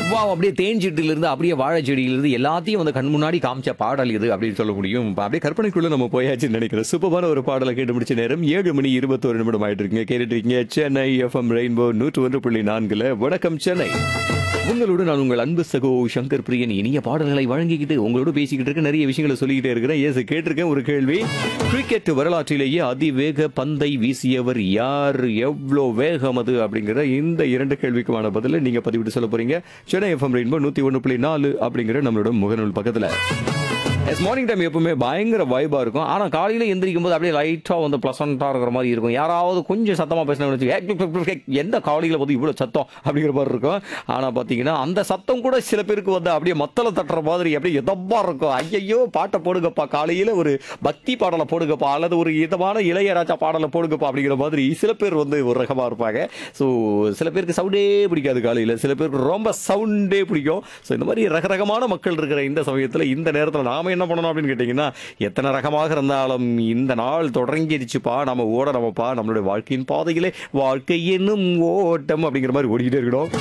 வா அப்படியே தேன்சிட்டில இருந்து அப்படியே வாழை செடியில இருந்து எல்லாத்தையும் வந்து கண் முன்னாடி காமிச்ச பாடல் இது அப்படின்னு சொல்ல முடியும் இப்ப அப்படியே கற்பனைக்குள்ள நம்ம போயாச்சுன்னு நினைக்கிறேன் சூப்பரான ஒரு பாடலை கேட்டு முடிச்ச நேரம் ஏழு மணி இருபத்தோரு நிமிடம் ஆயிட்டு இருக்கீங்க கேட்டுட்டு இருக்கீங்க சென்னை எஃப்எம் ரெயின்போ நூற்று ஒன்று புள்ளி நான்குல வணக்கம் சென்னை உங்களோடு நான் உங்கள் அன்பு சகோ சங்கர் பிரியன் இனிய பாடல்களை வழங்கிக்கிட்டு உங்களோட பேசிக்கிட்டு இருக்க நிறைய விஷயங்களை சொல்லிக்கிட்டே இருக்கிறேன் ஏசு கேட்டிருக்கேன் ஒரு கேள்வி கிரிக்கெட் வரலாற்றிலேயே அதிவேக பந்தை வீசியவர் யார் எவ்வளோ வேகம் அது அப்படிங்கிற இந்த இரண்டு கேள்விக்குமான பதில நீங்க பதிவிட்டு சொல்ல போறீங்க சென்னை எஃப்எம் ரெயின்போ நூத்தி ஒன்று புள்ளி நாலு அப்படிங்கிற நம்மளோட முகநூல் பக்கத்துல எஸ் மார்னிங் டைம் எப்பவுமே பயங்கர வைபா இருக்கும் ஆனா காலையில எந்திரிக்கும் போது அப்படியே லைட்டா வந்து பிளசண்டா இருக்கிற மாதிரி இருக்கும் யாராவது கொஞ்சம் சத்தமா பேசினா எந்த காலையில வந்து இவ்வளவு சத்தம் அப்படிங்கிற மாதிரி இருக்கும் ஆனா பாத்தீங்கன்னா அந்த சத்தம் கூட சில பேருக்கு வந்து அப்படியே மத்தள தட்டுற மாதிரி அப்படியே எதப்பா இருக்கும் ஐயையோ பாட்டை போடுங்கப்பா காலையில ஒரு பக்தி பாடலை போடுங்கப்பா அல்லது ஒரு இதமான இளையராஜா பாடலை போடுங்கப்பா அப்படிங்கிற மாதிரி சில பேர் வந்து ஒரு ரகமா இருப்பாங்க ஸோ சில பேருக்கு சவுண்டே பிடிக்காது காலையில சில பேருக்கு ரொம்ப சவுண்டே பிடிக்கும் ஸோ இந்த மாதிரி ரகரகமான மக்கள் இருக்கிற இந்த சமயத்துல இந்த நேரத்துல நாம என்ன பண்ணணும் அப்படின்னு கேட்டீங்கன்னா எத்தனை ரகமாக இருந்தாலும் இந்த நாள் தொடங்கிடுச்சுப்பா நம்ம ஓடணுமப்பா நம்மளுடைய வாழ்க்கையின் பாதையிலே வாழ்க்கை என்னும் ஓட்டம் அப்படிங்கிற மாதிரி ஓடிக்கிட்டே இருக்கணும்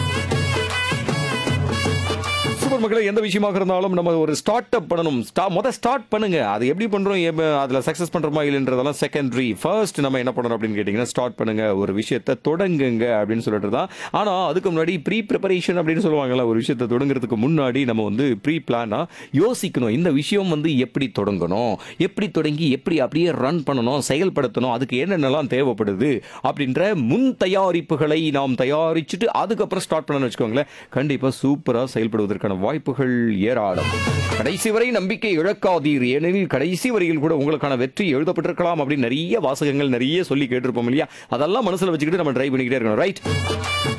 சூப்பர் மக்களே எந்த விஷயமாக இருந்தாலும் நம்ம ஒரு ஸ்டார்ட் அப் பண்ணணும் ஸ்டா முத ஸ்டார்ட் பண்ணுங்க அது எப்படி பண்றோம் எப்ப- அதுல சக்சஸ் பண்றோமா இல்லைன்றதெல்லாம் செகண்டரி ஃபர்ஸ்ட் நம்ம என்ன பண்ணணும் அப்படின்னு கேட்டீங்கன்னா ஸ்டார்ட் பண்ணுங்க ஒரு விஷயத்தை தொடங்குங்க அப்படின்னு சொல்லிட்டு தான் ஆனா அதுக்கு முன்னாடி ப்ரீ ப்ரிப்பரேஷன் அப்படின்னு சொல்லுவாங்கல்ல ஒரு விஷயத்தை தொடங்குறதுக்கு முன்னாடி நம்ம வந்து ப்ரீ பிளானா யோசிக்கணும் இந்த விஷயம் வந்து எப்படி தொடங்கணும் எப்படி தொடங்கி எப்படி அப்படியே ரன் பண்ணணும் செயல்படுத்தணும் அதுக்கு என்னென்னலாம் தேவைப்படுது அப்படின்ற முன் தயாரிப்புகளை நாம் தயாரிச்சுட்டு அதுக்கப்புறம் ஸ்டார்ட் பண்ணணும்னு வச்சுக்கோங்களேன் கண்டிப்பா சூப்பரா செயல்படுவதற்கான வாய்ப்புகள் ஏராளம் கடைசி வரை நம்பிக்கை இழக்காதீர் ஏனெனில் கடைசி வரையில் கூட உங்களுக்கான வெற்றி எழுதப்பட்டிருக்கலாம் அப்படின்னு நிறைய வாசகங்கள் நிறைய சொல்லி கேட்டிருப்போம் இல்லையா அதெல்லாம் மனசுல வச்சுக்கிட்டு நம்ம ட்ரை பண்ணிக்கிட்டே இருக்கணும் ரைட்